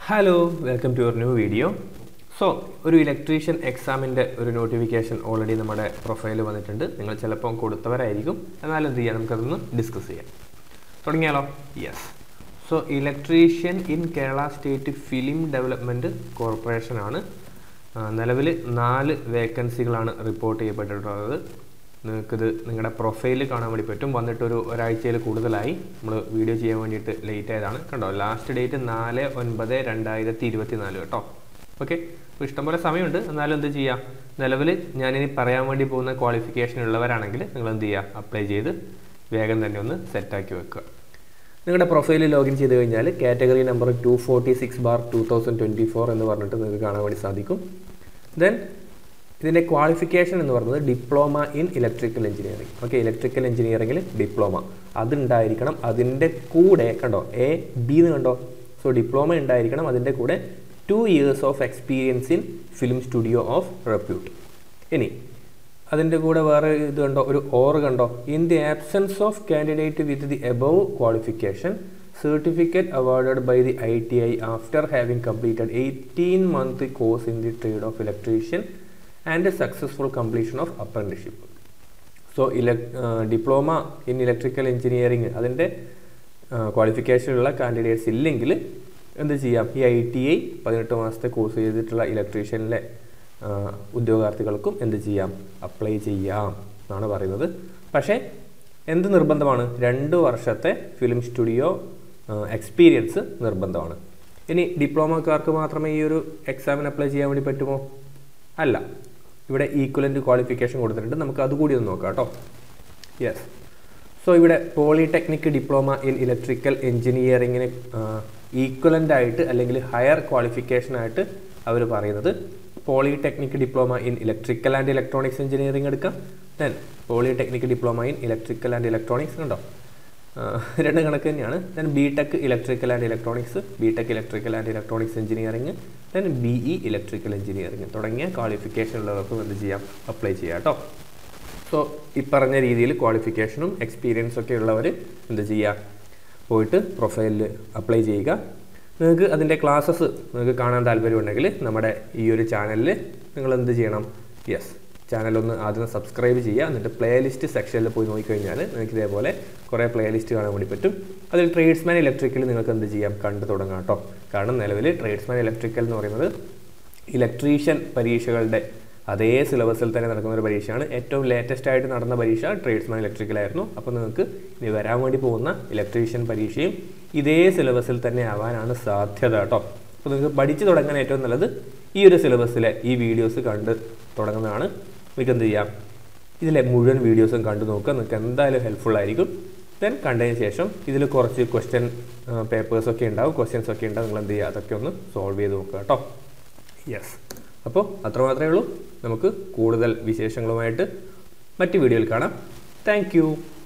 Hello welcome to your new video so ഒരു electrician എക്സാമിൻ്റെ ഒരു നോട്ടിഫിക്കേഷൻ ഓൾറെഡി നമ്മുടെ പ്രൊഫൈൽ വന്നിട്ടുണ്ട് നിങ്ങൾ ചിലപ്പം കൊടുത്തവരായിരിക്കും എന്നാലും എന്ത് ചെയ്യാം നമുക്കതൊന്ന് ഡിസ്കസ് ചെയ്യാം തുടങ്ങിയാലോ yes so electrician in Kerala state film development കോർപ്പറേഷനാണ് നിലവിൽ നാല് വേക്കൻസികളാണ് റിപ്പോർട്ട് ചെയ്യപ്പെട്ടിട്ടുള്ളത് നിങ്ങൾക്കിത് നിങ്ങളുടെ പ്രൊഫൈലിൽ കാണാൻ വേണ്ടി പറ്റും വന്നിട്ടൊരു ഒരാഴ്ചയിൽ കൂടുതലായി നമ്മൾ വീഡിയോ ചെയ്യാൻ വേണ്ടിയിട്ട് ലേറ്റ് ആയതാണ് കണ്ടോ ലാസ്റ്റ് ഡേറ്റ് നാല് ഒൻപത് രണ്ടായിരത്തി ഇരുപത്തി നാല് കേട്ടോ ഓക്കെ അപ്പോൾ ഇഷ്ടംപോലെ സമയമുണ്ട് എന്നാലും എന്ത് ചെയ്യാം നിലവിൽ ഞാനിനി പറയാൻ വേണ്ടി പോകുന്ന ക്വാളിഫിക്കേഷൻ ഉള്ളവരാണെങ്കിൽ നിങ്ങൾ എന്ത് ചെയ്യുക അപ്ലൈ ചെയ്ത് വേഗം തന്നെ ഒന്ന് സെറ്റാക്കി വെക്കുക നിങ്ങളുടെ പ്രൊഫൈലിൽ ലോഗിൻ ചെയ്ത് കഴിഞ്ഞാൽ category number two forty six bar two thousand twenty four എന്ന് പറഞ്ഞിട്ട് നിങ്ങൾക്ക് കാണാൻ വേണ്ടി സാധിക്കും ദെൻ ഇതിൻ്റെ ക്വാളിഫിക്കേഷൻ എന്ന് പറയുന്നത് diploma in electrical engineering okay electrical എഞ്ചിനീയറിംഗിൽ ഡിപ്ലോമ അതുണ്ടായിരിക്കണം അതിൻ്റെ കൂടെ കണ്ടോ എ ബി എന്ന് കണ്ടോ സോ ഡിപ്ലോമ ഉണ്ടായിരിക്കണം അതിൻ്റെ കൂടെ two years of experience in film studio of repute ഇനി അതിൻ്റെ കൂടെ വേറെ ഇത് കണ്ടോ ഒരു ഓർ കണ്ടോ in the absence of candidate with the above qualification certificate awarded by the ITI after having completed 18 month course in the trade of electrician and a successful completion of apprenticeship. So ഇലക് diploma in electrical engineering അതിൻ്റെ ക്വാളിഫിക്കേഷനുള്ള candidates ഇല്ലെങ്കിൽ എന്ത് ചെയ്യാം ഈ I T I പതിനെട്ട് മാസത്തെ course ചെയ്തിട്ടുള്ള ഇലക്ട്രീഷ്യനിലെ ഉദ്യോഗാർത്ഥികൾക്കും എന്ത് ചെയ്യാം അപ്ലൈ ചെയ്യാം എന്നാണ് പറയുന്നത് പക്ഷേ എന്ത് നിർബന്ധമാണ് രണ്ട് വർഷത്തെ ഫിലിം സ്റ്റുഡിയോ എക്സ്പീരിയൻസ് നിർബന്ധമാണ് ഇനി ഡിപ്ലോമക്കാർക്ക് മാത്രമേ ഈ ഒരു എക്സാമിന് അപ്ലൈ ചെയ്യാൻ വേണ്ടി പറ്റുമോ അല്ല ഇവിടെ ഈക്വലൻ്റ് ക്വാളിഫിക്കേഷൻ കൊടുത്തിട്ടുണ്ട് നമുക്ക് അതുകൂടി ഒന്ന് നോക്കാം കേട്ടോ യെസ് സോ ഇവിടെ പോളിടെക്നിക് ഡിപ്ലോമ ഇൻ ഇലക്ട്രിക്കൽ എഞ്ചിനീയറിങ്ങിന് ഈക്വലൻ്റ് ആയിട്ട് അല്ലെങ്കിൽ ഹയർ ക്വാളിഫിക്കേഷൻ ആയിട്ട് അവർ പറയുന്നത് polytechnic diploma in electrical and electronics engineering എടുക്കാം then polytechnic diploma in electrical and electronics കണ്ടോ രണ്ട് കണക്ക് തന്നെയാണ് then B Tech electrical and electronics B Tech electrical and electronics engineering then B E electrical engineering തുടങ്ങിയ qualification ഉള്ളവർക്കും എന്ത് ചെയ്യാം apply ചെയ്യാം കേട്ടോ സോ ഈ പറഞ്ഞ രീതിയിൽ ക്വാളിഫിക്കേഷനും എക്സ്പീരിയൻസും ഒക്കെ ഉള്ളവർ എന്ത് ചെയ്യുക പോയിട്ട് പ്രൊഫൈലിൽ അപ്ലൈ ചെയ്യുക നിങ്ങൾക്ക് അതിൻ്റെ ക്ലാസ്സസ് നിങ്ങൾക്ക് കാണാൻ താല്പര്യമുണ്ടെങ്കിൽ നമ്മുടെ ഈ ഒരു ചാനലിൽ നിങ്ങൾ എന്ത് ചെയ്യണം യെസ് ചാനലൊന്ന് ആദ്യം സബ്സ്ക്രൈബ് ചെയ്യുക എന്നിട്ട് പ്ലേലിസ്റ്റ് സെക്ഷനിൽ പോയി നോക്കിക്കഴിഞ്ഞാൽ നിങ്ങൾക്ക് ഇതേപോലെ കുറേ പ്ലേലിസ്റ്റ് കാണാൻ വേണ്ടി പറ്റും അതിൽ ട്രേഡ്സ്മാൻ ഇലക്ട്രിക്കൽ നിങ്ങൾക്ക് എന്ത് ചെയ്യാം കണ്ടു തുടങ്ങാം കേട്ടോ കാരണം നിലവിൽ ട്രേഡ്സ്മാൻ ഇലക്ട്രിക്കൽ എന്ന് പറയുന്നത് ഇലക്ട്രീഷ്യൻ പരീക്ഷകളുടെ അതേ സിലബസിൽ തന്നെ നടക്കുന്ന ഒരു പരീക്ഷയാണ് ഏറ്റവും ലേറ്റസ്റ്റ് ആയിട്ട് നടന്ന പരീക്ഷ ട്രേഡ്സ്മാൻ ഇലക്ട്രിക്കൽ ആയിരുന്നു അപ്പോൾ നിങ്ങൾക്ക് ഇനി വരാൻ വേണ്ടി പോകുന്ന ഇലക്ട്രീഷ്യൻ പരീക്ഷയും ഇതേ സിലബസിൽ തന്നെ ആവാനാണ് സാധ്യത കേട്ടോ അപ്പോൾ നിങ്ങൾക്ക് പഠിച്ചു തുടങ്ങാൻ ഏറ്റവും നല്ലത് ഈ ഒരു സിലബസിലെ ഈ വീഡിയോസ് കണ്ട് തുടങ്ങുന്നതാണ് നിങ്ങൾക്ക് എന്ത് ചെയ്യാം ഇതിലെ മുഴുവൻ വീഡിയോസും കണ്ടു നോക്കുക നിങ്ങൾക്ക് എന്തായാലും ഹെൽപ്ഫുൾ ആയിരിക്കും ദെൻ കണ്ടതിന് ശേഷം ഇതിൽ കുറച്ച് ക്വസ്റ്റ്യൻ പേപ്പേഴ്സൊക്കെ ഉണ്ടാവും ക്വസ്റ്റ്യൻസ് ഒക്കെ ഉണ്ടാവും നിങ്ങൾ എന്ത് ചെയ്യുക അതൊക്കെ ഒന്ന് സോൾവ് ചെയ്ത് നോക്കുക കേട്ടോ യെസ് അപ്പോൾ അത്ര മാത്രമേ ഉള്ളൂ നമുക്ക് കൂടുതൽ വിശേഷങ്ങളുമായിട്ട് മറ്റ് വീഡിയോയിൽ കാണാം താങ്ക്